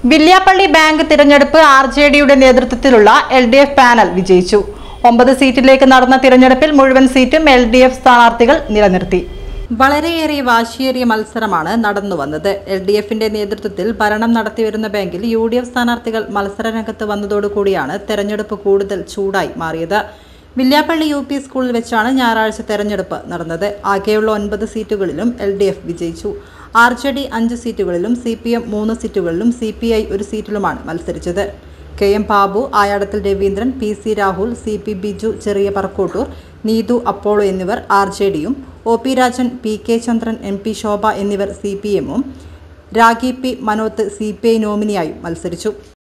Villiappally bank തിരഞ്ഞെടുപ്പ് R J ഡിയുടെ നേതൃത്വത്തിലുള്ള എൽ ഡി എഫ് പാനൽ വിജയിച്ചു ഒമ്പത് സീറ്റിലേക്ക് നടന്ന തിരഞ്ഞെടുപ്പിൽ മുഴുവൻ സീറ്റും എൽ ഡി എഫ് സ്ഥാനാർത്ഥികൾ നിലനിർത്തി വളരെയേറെ വാശിയേറിയ മത്സരമാണ് നടന്നു വന്നത് എൽ ഡി എഫിന്റെ നേതൃത്വത്തിൽ ഭരണം നടത്തിവരുന്ന ബാങ്കിൽ യു ഡി എഫ് സ്ഥാനാർത്ഥികൾ മത്സരരംഗത്ത് വന്നതോടുകൂടിയാണ് തെരഞ്ഞെടുപ്പ് കൂടുതൽ ചൂടായി മാറിയത് വില്യാപ്പള്ളി യു പി സ്കൂളിൽ വെച്ചാണ് ഞായറാഴ്ച തെരഞ്ഞെടുപ്പ് നടന്നത് ആകെയുള്ള ഒൻപത് സീറ്റുകളിലും എൽ ഡി എഫ് വിജയിച്ചു ആർ ജെ ഡി അഞ്ച് സീറ്റുകളിലും സി പി എം മൂന്ന് സീറ്റുകളിലും സി പി ഐ ഒരു സീറ്റിലുമാണ് മത്സരിച്ചത് K M Babu Ayadathil Raveendran P C Rahul C P Biju ചെറിയ പറക്കോട്ടൂർ നീതു അപ്പോളോ എന്നിവർ ആർ ജെ ഡിയും O P Rajan P K Chandran M P Shobha എന്നിവർ സി പി എമ്മും Ragi P Manoth C P I നോമിനിയായും മത്സരിച്ചു